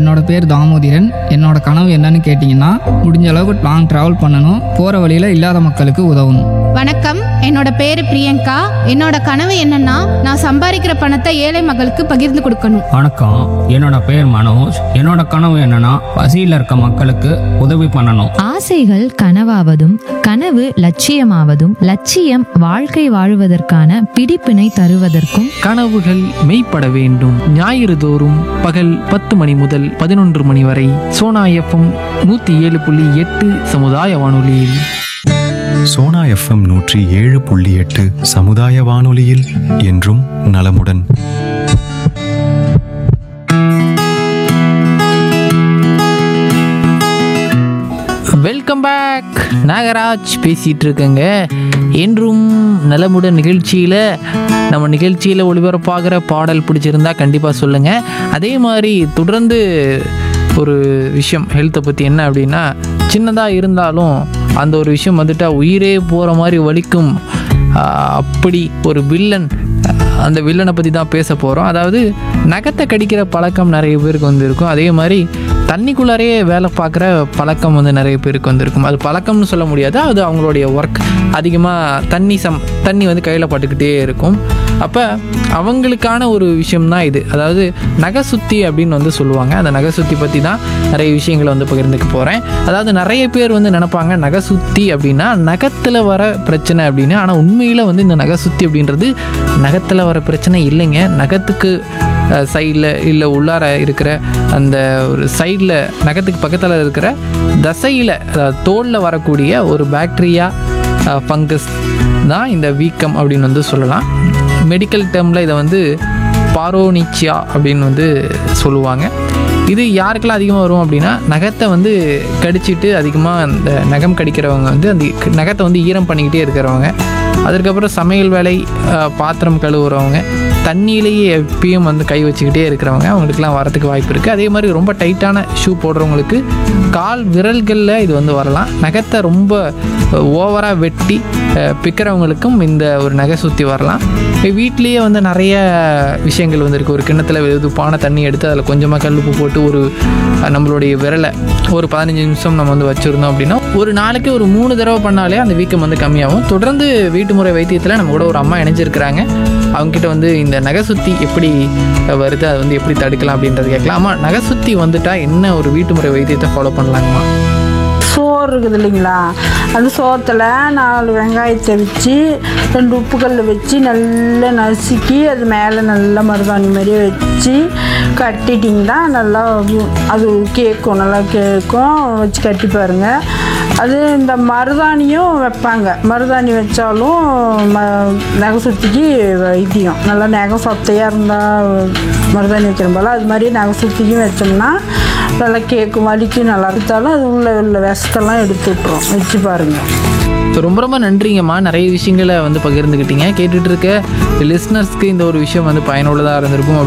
என்னோட பேர் தாமோதிரன் என்னோட கனவு என்னன்னு கேட்டிங்கன்னா முடிஞ்ச அளவுக்கு லாங் ட்ராவல் பண்ணணும் போகிற வழியில் இல்லாத மக்களுக்கு உதவணும் வணக்கம் என்னோட பேரு பிரியங்கா என்னோட கனவு என்னன்னா நான் சம்பாதிக்கிற பணத்தை ஏழை மக்களுக்கு பகிர்ந்து கொடுக்கணும் வணக்கம் என்னோட பேர் மனோஜ் என்னோட கனவு என்னன்னா பசியில் இருக்க மக்களுக்கு உதவி பண்ணணும் ஆசைகள் கனவாவதும் கனவு லட்சியமாவதும் லட்சியம் வாழ்க்கை வாழுவதற்கான பிடிப்பினை தருவதற்கும் கனவுகள் மெய்ப்பட வேண்டும் ஞாயிறு தோறும் பகல் பத்து மணி முதல் பதினொன்று மணி வரை சோனா எஃப்எம் நூற்றி ஏழு புள்ளி எட்டு சமுதாய வானொலியில் சோனா எஃப்எம் நூற்றி ஏழு புள்ளி எட்டு சமுதாய வானொலியில் என்றும் நலமுடன் வெல்கம் பேக் நாகராஜ் பேசிகிட்டு இருக்கேங்க என்றும் நலமுடன் நிகழ்ச்சியில் நம்ம நிகழ்ச்சியில் ஒளிபரப்பாகிற பாடல் பிடிச்சிருந்தா கண்டிப்பாக சொல்லுங்கள் அதே மாதிரி தொடர்ந்து ஒரு விஷயம் ஹெல்த்தை பற்றி என்ன அப்படின்னா சின்னதாக இருந்தாலும் அந்த ஒரு விஷயம் வந்துட்டா உயிரே போகிற மாதிரி வலிக்கும் ஆஹ், அப்படி ஒரு வில்லன் அந்த வில்லனை பற்றி தான் பேச போகிறோம் அதாவது நகத்தை கடிக்கிற பழக்கம் நிறைய பேருக்கு வந்து இருக்கும் அதே மாதிரி தண்ணிக்குள்ளாரையே வேலை பார்க்குற பழக்கம் வந்து நிறைய பேருக்கு வந்திருக்கும் அது பழக்கம்னு சொல்ல முடியாது அது அவங்களுடைய ஒர்க் அதிகமாக தண்ணி சம் தண்ணி வந்து கையில் பட்டுக்கிட்டே இருக்கும் அப்போ அவங்களுக்கான ஒரு விஷயம் தான் இது அதாவது நகை சுத்தி அப்படின்னு வந்து சொல்லுவாங்க அந்த நகை சுத்தி பற்றி தான் நிறைய விஷயங்களை வந்து பகிர்ந்துக்க போகிறேன் அதாவது நிறைய பேர் வந்து நினைப்பாங்க நகை சுத்தி அப்படின்னா நகத்தில் வர பிரச்சனை அப்படின்னு ஆனால் உண்மையில் வந்து இந்த நகை சுத்தி அப்படின்றது நகத்தில் வர பிரச்சனை இல்லைங்க நகத்துக்கு சைடில் இல்லை உள்ளார இருக்கிற அந்த ஒரு சைடில் நகத்துக்கு பக்கத்தில் இருக்கிற தசையில் தோலில் வரக்கூடிய ஒரு பாக்டீரியா ஃபங்கஸ் தான் இந்த வீக்கம் அப்படின்னு வந்து சொல்லலாம் மெடிக்கல் டேர்மில் இதை வந்து பாரோனிச்சியா அப்படின்னு வந்து சொல்லுவாங்க இது யாருக்கெல்லாம் அதிகமாக வரும் அப்படின்னா நகத்தை வந்து கடிச்சிட்டு அதிகமாக அந்த நகம் கடிக்கிறவங்க வந்து அந்த நகத்தை வந்து ஈரம் பண்ணிக்கிட்டே இருக்கிறவங்க அதுக்கப்புறம் சமையல் வேலை அஹ், பாத்திரம் கழுவுறவங்க தண்ணியிலேயே எப்பயும் வந்து கை வச்சுக்கிட்டே இருக்கிறவங்க அவங்களுக்குலாம் வரதுக்கு வாய்ப்பு இருக்குது அதே மாதிரி ரொம்ப டைட்டான ஷூ போடுறவங்களுக்கு கால் விரல்களில் இது வந்து வரலாம் நகத்தை ரொம்ப ஓவராக வெட்டி அஹ், பிக்கிறவங்களுக்கும் இந்த ஒரு நகை சுற்றி வரலாம் இப்போ வீட்லேயே வந்து நிறைய விஷயங்கள் வந்து இருக்குது ஒரு கிண்ணத்தில் வெதுப்பான தண்ணி எடுத்து அதில் கொஞ்சமாக கல்லுப்பு போட்டு ஒரு அஹ், நம்மளுடைய விரலை ஒரு பதினஞ்சு நிமிஷம் நம்ம வந்து வச்சுருந்தோம் அப்படின்னா ஒரு நாளைக்கு ஒரு மூணு தடவை பண்ணாலே அந்த வீக்கம் வந்து கம்மியாகும் தொடர்ந்து வீட்டு முறை வைத்தியத்தில் நம்ம கூட ஒரு அம்மா இணைஞ்சிருக்கிறாங்க அவங்ககிட்ட வந்து இந்த நகை சுத்தி எப்படி வருது அதை வந்து எப்படி தடுக்கலாம் அப்படின்றது கேட்கலாம் அம்மா நகை சுத்தி வந்துட்டா என்ன ஒரு வீட்டு முறை வைத்தியத்தை ஃபாலோ பண்ணலாங்கம்மா சோறு இருக்குது இல்லைங்களா அந்த சோத்தில் நாலு வெங்காயத்தை வச்சு ரெண்டு உப்புக்கல் வச்சு நல்லா நசுக்கி அது மேலே நல்லா மருதாணி மாதிரியே வச்சு கட்டிட்டிங்கன்னா நல்லா அது கேட்கும் நல்லா கேட்கும் வச்சு கட்டி பாருங்க அது இந்த மருதாணியும் வைப்பாங்க மருதாணி வச்சாலும் ம நகை சுத்திக்கு வைத்தியம் நல்லா நகை சொத்தையாக இருந்தால் மருதாணி வைக்கிற போல அது மாதிரி நகை சுத்திக்கும் வச்சோம்னா நல்லா கேக்கும் வலிக்கு நல்லா இருந்தாலும் அது உள்ள உள்ள விஷத்தெல்லாம் எடுத்து விட்ரும் வச்சு பாருங்கள் ஸோ ரொம்ப ரொம்ப நன்றிங்கம்மா நிறைய விஷயங்களை வந்து பகிர்ந்துக்கிட்டீங்க கேட்டுட்டு இருக்க லிஸ்னர்ஸ்க்கு இந்த ஒரு விஷயம் வந்து பயனுள்ளதாக இருந்திருக்கும்